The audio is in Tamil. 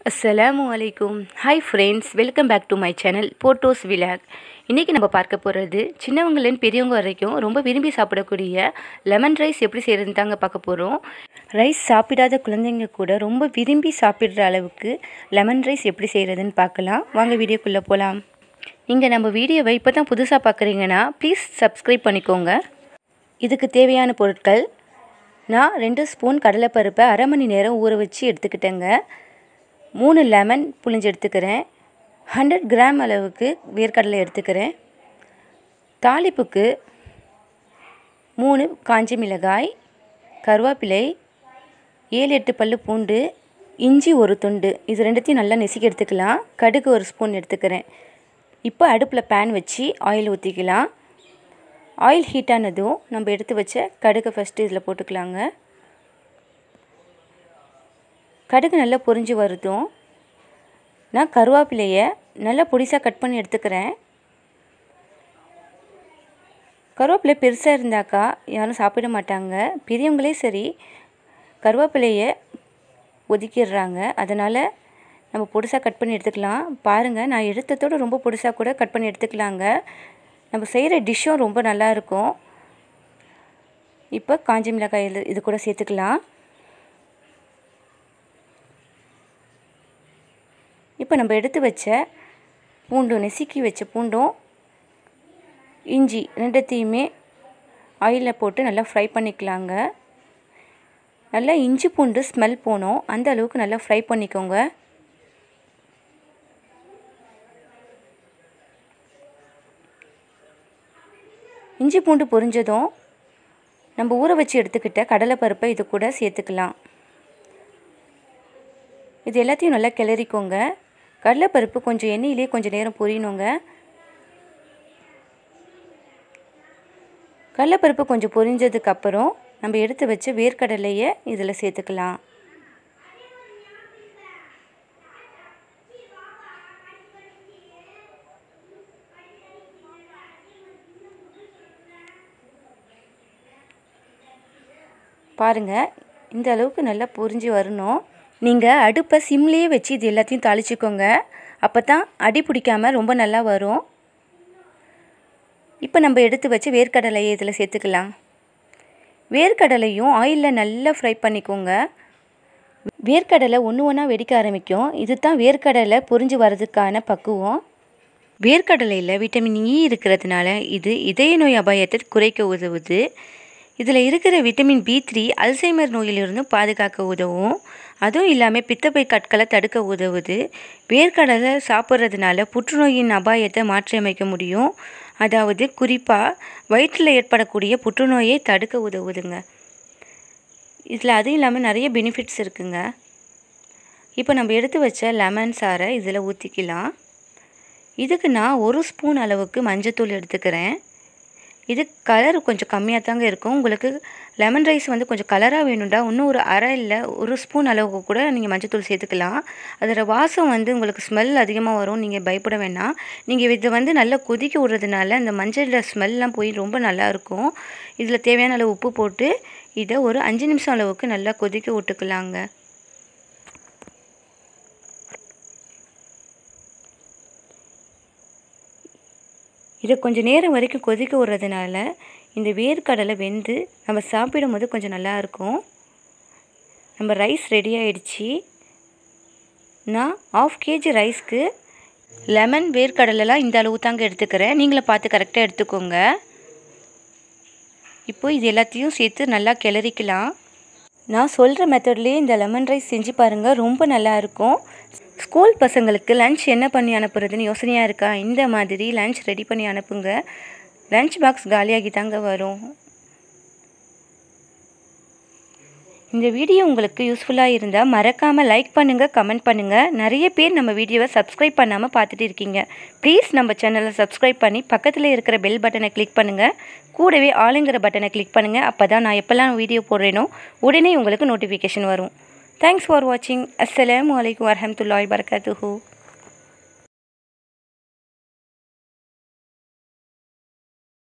அஸ்ஸலாமு அலைக்கும் hi friends welcome back to my channel photos vlog இன்றைக்கி நம்ம பார்க்க போகிறது சின்னவங்கலேருந்து பெரியவங்க வரைக்கும் ரொம்ப விரும்பி சாப்பிடக்கூடிய லெமன் ரைஸ் எப்படி செய்கிறதுன்னு தாங்க பார்க்க போகிறோம் ரைஸ் சாப்பிடாத குழந்தைங்க கூட ரொம்ப விரும்பி சாப்பிட்ற அளவுக்கு லெமன் ரைஸ் எப்படி செய்கிறதுன்னு பார்க்கலாம் வாங்க வீடியோக்குள்ளே போகலாம் இங்கே நம்ம வீடியோவை இப்போ தான் புதுசாக பார்க்குறீங்கன்னா ப்ளீஸ் சப்ஸ்கிரைப் பண்ணிக்கோங்க இதுக்கு தேவையான பொருட்கள் நான் ரெண்டு ஸ்பூன் கடலைப்பருப்பை அரை மணி நேரம் ஊற வச்சு எடுத்துக்கிட்டேங்க மூணு லெமன் புளிஞ்சு எடுத்துக்கிறேன் ஹண்ட்ரட் கிராம் அளவுக்கு வேர்க்கடலை எடுத்துக்கிறேன் தாளிப்புக்கு மூணு காஞ்சி மிளகாய் கருவேப்பிலை ஏழு எட்டு பல்லு பூண்டு இஞ்சி ஒரு துண்டு இது ரெண்டுத்தையும் நல்லா நெசுக்கி எடுத்துக்கலாம் கடுகு ஒரு ஸ்பூன் எடுத்துக்கிறேன் இப்போ அடுப்பில் பேன் வச்சு ஆயில் ஊற்றிக்கலாம் ஆயில் ஹீட் ஆனதும் நம்ம எடுத்து வச்ச கடுகை ஃபஸ்ட்டு இதில் போட்டுக்கலாங்க கடுகு நல்லா பொரிஞ்சு வருதும் நான் கருவேப்பிலையை நல்லா பொடிசாக கட் பண்ணி எடுத்துக்கிறேன் கருவேப்பிலை பெருசாக இருந்தாக்கா யாரும் சாப்பிட மாட்டாங்க பெரியவங்களே சரி கருவேப்பிலையை ஒதுக்கிடுறாங்க அதனால் நம்ம பொடிசாக கட் பண்ணி எடுத்துக்கலாம் பாருங்கள் நான் எடுத்ததோடு ரொம்ப பொடிசாக கூட கட் பண்ணி எடுத்துக்கலாங்க நம்ம செய்கிற டிஷ்ஷும் ரொம்ப நல்லாயிருக்கும் இப்போ காஞ்சி மிளகாய் இது கூட சேர்த்துக்கலாம் இப்போ நம்ம எடுத்து வச்ச பூண்டும் நெசுக்கி வச்ச பூண்டும் இஞ்சி ரெண்டத்தையுமே ஆயிலில் போட்டு நல்லா ஃப்ரை பண்ணிக்கலாங்க நல்லா இஞ்சி பூண்டு ஸ்மெல் போகணும் அந்த அளவுக்கு நல்லா ஃப்ரை பண்ணிக்கோங்க இஞ்சி பூண்டு பொரிஞ்சதும் நம்ம ஊற வச்சு எடுத்துக்கிட்ட கடலைப்பருப்பை இது கூட சேர்த்துக்கலாம் இது எல்லாத்தையும் நல்லா கிளறிக்கோங்க கடலைப்பருப்பு கொஞ்சம் எண்ணெயிலே கொஞ்சம் நேரம் பொரியணுங்க கடலைப்பருப்பு கொஞ்சம் பொரிஞ்சதுக்கப்புறம் நம்ம எடுத்து வச்ச வேர்க்கடலையை இதில் சேர்த்துக்கலாம் பாருங்கள் இந்த அளவுக்கு நல்லா பொரிஞ்சு வரணும் நீங்கள் அடுப்பை சிம்லேயே வச்சு இது எல்லாத்தையும் தாளிச்சிக்கோங்க அப்போ தான் அடி பிடிக்காமல் ரொம்ப நல்லா வரும் இப்போ நம்ம எடுத்து வச்சு வேர்க்கடலையை இதில் சேர்த்துக்கலாம் வேர்க்கடலையும் ஆயிலில் நல்லா ஃப்ரை பண்ணிக்கோங்க வேர்க்கடலை ஒன்று ஒன்றா வெடிக்க ஆரம்பிக்கும் இது தான் வேர்க்கடலை பொரிஞ்சு வர்றதுக்கான பக்குவம் வேர்க்கடலையில் விட்டமின் இ இருக்கிறதுனால இது இதய நோய் அபாயத்தை குறைக்க உதவுது இதில் இருக்கிற விட்டமின் பி த்ரீ அல்சைமர் நோயிலிருந்து பாதுகாக்க உதவும் அதுவும் இல்லாமல் பித்தப்பை கற்களை தடுக்க உதவுது வேர்க்கடலை சாப்பிட்றதுனால புற்றுநோயின் அபாயத்தை மாற்றியமைக்க முடியும் அதாவது குறிப்பாக வயிற்றில் ஏற்படக்கூடிய புற்றுநோயை தடுக்க உதவுதுங்க இதில் அதுவும் இல்லாமல் நிறைய பெனிஃபிட்ஸ் இருக்குங்க இப்போ நம்ம எடுத்து வச்ச லெமன் சாறை இதில் ஊற்றிக்கலாம் இதுக்கு நான் ஒரு ஸ்பூன் அளவுக்கு மஞ்சத்தூள் எடுத்துக்கிறேன் இது கலர் கொஞ்சம் கம்மியாக தாங்க இருக்கும் உங்களுக்கு லெமன் ரைஸ் வந்து கொஞ்சம் கலராக வேணும்டா இன்னும் ஒரு அரை இல்லை ஒரு ஸ்பூன் அளவுக்கு கூட நீங்கள் மஞ்சத்தூள் சேர்த்துக்கலாம் அதோட வாசம் வந்து உங்களுக்கு ஸ்மெல் அதிகமாக வரும் நீங்கள் பயப்பட வேணாம் நீங்கள் இதை வந்து நல்லா கொதிக்க விடுறதுனால அந்த மஞ்சளில் ஸ்மெல்லாம் போய் ரொம்ப நல்லாயிருக்கும் இதில் தேவையான அளவு உப்பு போட்டு இதை ஒரு அஞ்சு நிமிஷம் அளவுக்கு நல்லா கொதிக்க விட்டுக்கலாங்க இதை கொஞ்சம் நேரம் வரைக்கும் கொதிக்க விடுறதுனால இந்த வேர்க்கடலை வெந்து நம்ம சாப்பிடும் போது கொஞ்சம் நல்லாயிருக்கும் நம்ம ரைஸ் ரெடி ஆகிடுச்சி நான் ஆஃப் கேஜி ரைஸ்க்கு லெமன் வேர்க்கடலைலாம் இந்த அளவு தாங்க எடுத்துக்கிறேன் நீங்களே பார்த்து கரெக்டாக எடுத்துக்கோங்க இப்போ இது எல்லாத்தையும் சேர்த்து நல்லா கிளறிக்கலாம் நான் சொல்கிற மெத்தட்லேயே இந்த லெமன் ரைஸ் செஞ்சு பாருங்கள் ரொம்ப நல்லாயிருக்கும் ஸ்கூல் பசங்களுக்கு லன்ச் என்ன பண்ணி அனுப்புறதுன்னு யோசனையாக இருக்கா இந்த மாதிரி லன்ச் ரெடி பண்ணி அனுப்புங்க லன்ச் பாக்ஸ் காலியாகி தாங்க வரும் இந்த வீடியோ உங்களுக்கு யூஸ்ஃபுல்லாக இருந்தால் மறக்காமல் லைக் பண்ணுங்கள் கமெண்ட் பண்ணுங்கள் நிறைய பேர் நம்ம வீடியோவை சப்ஸ்கிரைப் பண்ணாமல் பார்த்துட்டு இருக்கீங்க ப்ளீஸ் நம்ம சேனலை சப்ஸ்கிரைப் பண்ணி பக்கத்தில் இருக்கிற பெல் பட்டனை கிளிக் பண்ணுங்கள் கூடவே ஆளுங்கிற பட்டனை கிளிக் பண்ணுங்கள் அப்போ தான் நான் எப்போல்லாம் வீடியோ போடுறேனோ உடனே உங்களுக்கு நோட்டிஃபிகேஷன் வரும் தேங்க்ஸ் ஃபார் வாட்சிங் அஸ்ஸலாமு அலைக்கும் வரமத்துல்லாய் வரகாத்துஹூ